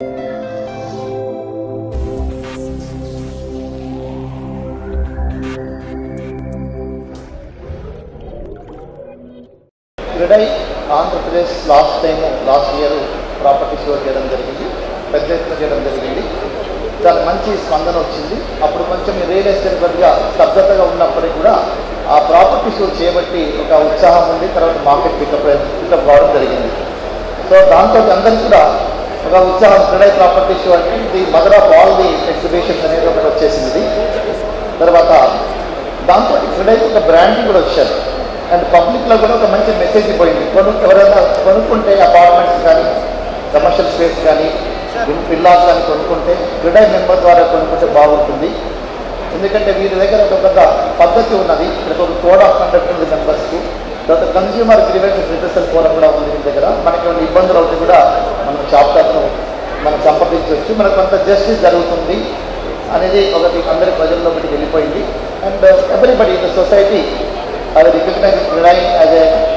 CREDAI Andhra Pradesh last time last year property show చేయడం జరిగింది పెద్ద ఎత్తున చేయడం జరిగింది చాలా మంచి స్పందన వచ్చింది అప్పుడు కొంచెం ఈ రియల్ ఎస్టేట్ కొద్దిగా స్తబ్దతగా ఉన్నప్పటికీ కూడా ఆ ప్రాపర్టీ షో చేయబట్టి ఒక ఉత్సాహం ఉంది తర్వాత మార్కెట్ పికప్ పికప్ కావడం జరిగింది సో దాంతో అందరికీ కూడా ఒక ఉత్సాహం క్రెడై ప్రాపర్టీ షో అంటే the mother of all the exhibitions అనేది ఒకటి వచ్చేసింది తర్వాత దాంతో క్రెడైకి ఒక బ్రాండింగ్ కూడా వచ్చారు అండ్ పబ్లిక్లో కూడా ఒక మంచి మెసేజ్ పోయింది కొను ఎవరైనా కొనుక్కుంటే అపార్ట్మెంట్స్ కానీ కమర్షియల్ స్పేస్ కానీ పిల్లాస్ కానీ కొనుక్కుంటే క్రెడై మెంబర్ ద్వారా కొనుక్కుంటే బాగుంటుంది ఎందుకంటే వీరి దగ్గర ఒక పెద్ద పద్ధతి ఉన్నది ఇక్కడ ఒక కోడ్ ఆఫ్ కండక్ట్ ఉంది మెంబర్స్కు తర్వాత కన్స్యూమర్ గ్రీవెన్స్ రిటర్సల్ ఫోరం కూడా ఉంది దీని దగ్గర మనకి ఏమైనా ఇబ్బందులు అవుతాయి కూడా మనం చాప్టర్ను మనం సంప్రదించవచ్చు మనకు కొంత జస్టిస్ జరుగుతుంది అనేది ఒకటి అందరి ప్రజల్లో ఒకటి వెళ్ళిపోయింది అండ్ ఎవ్రీబడి ద సొసైటీ అది recognise CREDAI as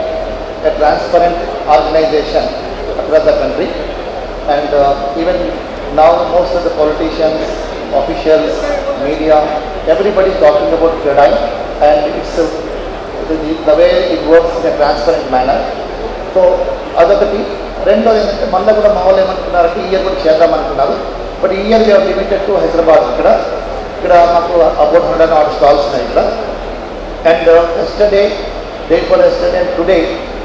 a transparent organisation across the country and even now most of the politicians officials, media, everybody is talking about CREDAI and it's uh, the, the way it works in a transparent manner. So అదొకటి రెండోది ఏంటంటే మళ్ళీ కూడా మా వాళ్ళు ఏమనుకున్నారంటే ఈ year కూడా చేద్దాం అనుకున్నారు బట్ ఈ year we are limited to Hyderabad ఇక్కడ ఇక్కడ మాకు అబౌట్ హండ్రెడ్ ఆర్ స్టాల్స్ ఉన్నాయి ఇక్కడ and yesterday day for yesterday and today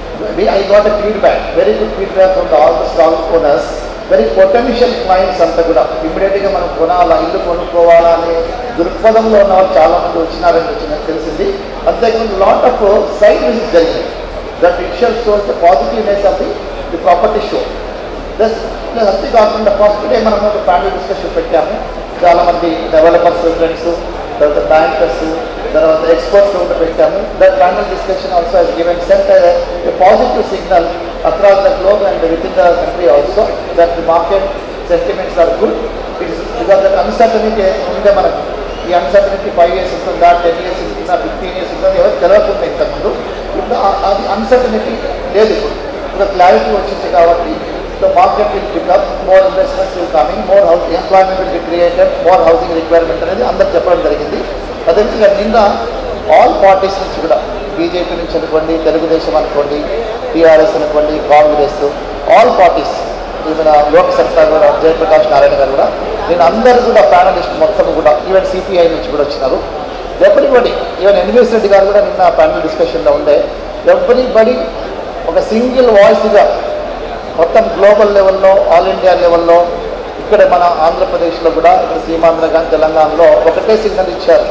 I got a feedback very good feedback from the all the stall owners very potential clients అంతా కూడా ఇమ్మీడియట్గా మనం కొనాలా ఇల్లు కొనుక్కోవాలా అనే దృక్పథంలో ఉన్న వాళ్ళు చాలా మంది వచ్చినారని వచ్చిన తెలిసింది అంతేకాకుండా లాట్ ఆఫ్ సైడ్ విజిట్ జరిగింది that it shall shows the positiveness of the the property show plus plus అంతేకాకుండా ఫస్ట్ డే మనం ఒక ప్యానల్ డిస్కషన్ పెట్టాము చాలామంది డెవలపర్స్ ఫ్రెండ్స్ తర్వాత బ్యాంకర్స్ తర్వాత ఎక్స్పర్ట్స్ కూడా పెట్టాము that panel discussion also has given sent a positive signal across the globe and with in the country also that the market sentiments are good it's because that uncertainty ఉండే మనకు ఈ uncertainty five years ఉంటుందా ten years ఉంటుందా fifteen years ఉంటుందా ఎవరు తెలియకుండా ఇంతకుముందు ఇప్పుడు ఆ- అది అన్సర్టనిటీ లేదు ఇప్పుడు ఇప్పుడు క్లారిటీ వచ్చింది కాబట్టి the market will pick up, more investments will coming, more house, employment will be created, more housing requirement అనేది అందరు చెప్పడం జరిగింది అదేవిధంగా నిన్న ఆల్ పార్టీస్ నుంచి కూడా బీజేపీ నుంచి అనుకోండి తెలుగుదేశం అనుకోండి టీఆర్ఎస్ అనుకోండి Congress all parties even Lok Satta కూడా జయప్రకాష్ నారాయణ గారు కూడా నేను అందరు కూడా ప్యానలిస్ట్ మొత్తం కూడా ఈవెన్ సిపిఐ నుంచి కూడా వచ్చినారు ఎవ్రీబడి ఈవెన్ ఎన్వీఎస్ రెడ్డి గారు కూడా నిన్న ప్యానల్ డిస్కషన్లో ఉండే ఎవ్రీబడి ఒక సింగిల్ వాయిస్గా మొత్తం గ్లోబల్ లెవెల్లో ఆల్ ఇండియా లెవెల్లో ఇక్కడ మన ఆంధ్రప్రదేశ్లో కూడా ఇక్కడ సీమాంధ్ర కానీ తెలంగాణలో ఒకటే సిగ్నల్ ఇచ్చారు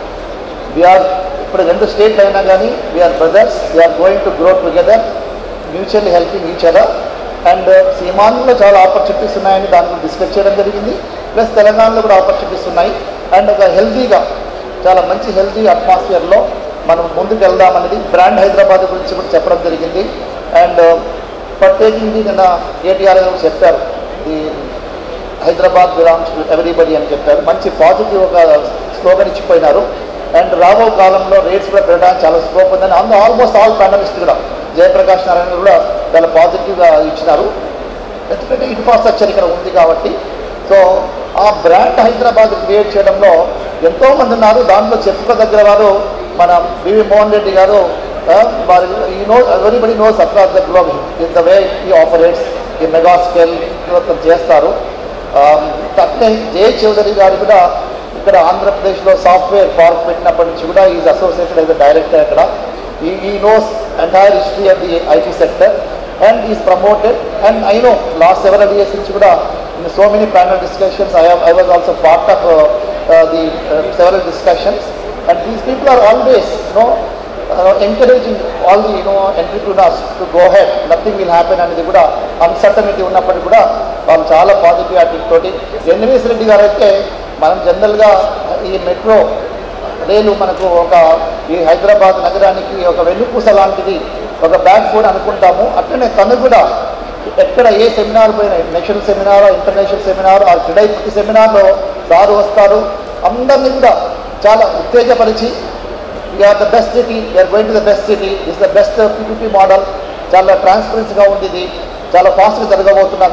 వీఆర్ ఇప్పుడు రెండు స్టేట్లు అయినా కానీ we are brothers we are going to grow together mutually helping each other and సీమాంధ్రలో చాలా ఆపర్చునిటీస్ ఉన్నాయని దాంట్లో డిస్కస్ చేయడం జరిగింది ప్లస్ తెలంగాణలో కూడా ఆపర్చునిటీస్ ఉన్నాయి అండ్ ఒక హెల్తీగా చాలా మంచి హెల్తీ అట్మాస్ఫియర్లో మనం ముందుకు వెళ్దామనేది బ్రాండ్ హైదరాబాద్ గురించి కూడా చెప్పడం జరిగింది అండ్ ప్రత్యేకించి నిన్న కేటీఆర్ గారు చెప్పారు ఈ హైదరాబాద్ బిలాంగ్స్ టు ఎవ్రీబడి అని చెప్పారు మంచి పాజిటివ్ ఒక స్లోగన్ ఇచ్చిపోయినారు అండ్ రాబో కాలంలో రేట్స్ కూడా పెరగడానికి చాలా స్కోప్ ఉందని అందు ఆల్మోస్ట్ ఆల్ ప్యానలిస్ట్ కూడా జయప్రకాష్ నారాయణ కూడా చాలా పాజిటివ్గా ఇచ్చినారు ఎందుకంటే ఇన్ఫ్రాస్ట్రక్చర్ ఇక్కడ ఉంది కాబట్టి సో ఆ బ్రాండ్ హైదరాబాద్ క్రియేట్ చేయడంలో ఎంతోమంది ఉన్నారు దాంట్లో చెప్పుకోదగ్గర వారు మన బివి మోహన్ రెడ్డి గారు ఆ, వారి ఈ no everybody knows across the globe in the way he operates ఈ మెగా స్కేల్ చేస్తారు ఆ, అట్లే జే చౌదరి గారు కూడా ఇక్కడ ఆంధ్రప్రదేశ్లో సాఫ్ట్వేర్ పార్క్ పెట్టినప్పటి నుంచి కూడా ఈజ్ అసోసియేటెడ్ యాజ్ డైరెక్టర్ ఇక్కడ he he knows entire history of the IT sector and is promoted and I know last several years నుంచి కూడా in so many panel discussions I I was also part of the several discussions and these people are always no encouraging all the you know entrepreneurs to go head nothing will happen అనేది కూడా uncertainty ఉన్నప్పటికీ కూడా వాళ్ళు చాలా positive attitude తోటి NVS Reddy garu అయితే మనం జనరల్గా ఈ మెట్రో రైలు మనకు ఒక ఈ హైదరాబాద్ నగరానికి ఒక వెన్నుపూస లాంటిది ఒక బ్యాక్ ఫుడ్ అనుకుంటాము అట్లనే తను కూడా ఎక్కడ ఏ సెమినార్ పోయినా నేషనల్ సెమినార్ ఇంటర్నేషనల్ సెమినార్ ఆ క్రీడై ప్రతి సెమినార్లో సారు వస్తారు అందరినీ కూడా చాలా ఉత్తేజపరిచి we are the best city we are going to the best city this the best PPP model చాలా ట్రాన్స్పరెన్సీగా ఉంది ఇది చాలా ఫాస్ట్గా జరగబోతున్నది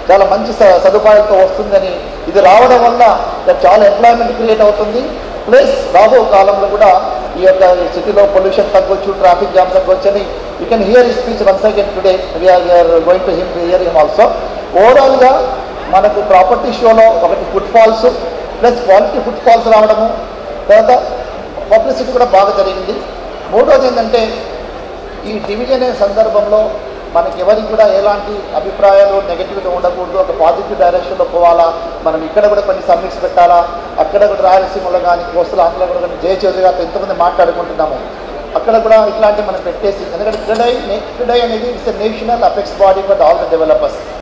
చాలా మంచి స- సదుపాయాలతో వస్తుందని ఇది రావడం వల్ల చాలా ఎంప్లాయ్మెంట్ క్రియేట్ అవుతుంది ప్లస్ రాబో కాలంలో కూడా ఈ యొక్క సిటీలో పొల్యూషన్ తగ్గొచ్చు ట్రాఫిక్ జామ్ తగ్గొచ్చు అని యూ కెన్ హియర్ ఈ speech once again today we are going to him hear him also ఓవరాల్గా మనకు ప్రాపర్టీ షోలో ఒకటి footfalls plus quality footfalls రావడము తర్వాత పబ్లిసిటీ కూడా బాగా జరిగింది మూడోది ఏంటంటే ఈ డివిజన్ అనే సందర్భంలో మనకి ఎవరికి కూడా ఎలాంటి అభిప్రాయాలు నెగటివ్గా ఉండకూడదు ఒక పాజిటివ్ డైరెక్షన్లో పోవాలా మనం ఇక్కడ కూడా కొన్ని సబ్మిట్స్ పెట్టాలా అక్కడ కూడా రాయలసీమలో కానీ కోస్తల ఆంధ్రలో కూడా కానీ జయచౌదరి గారితో ఎంతమంది మాట్లాడుకుంటున్నాము అక్కడ కూడా ఇట్లాంటివి మనం పెట్టేసి ఎందుకంటే క్రెడై క్రెడై అనేది it's national apex body for all the developers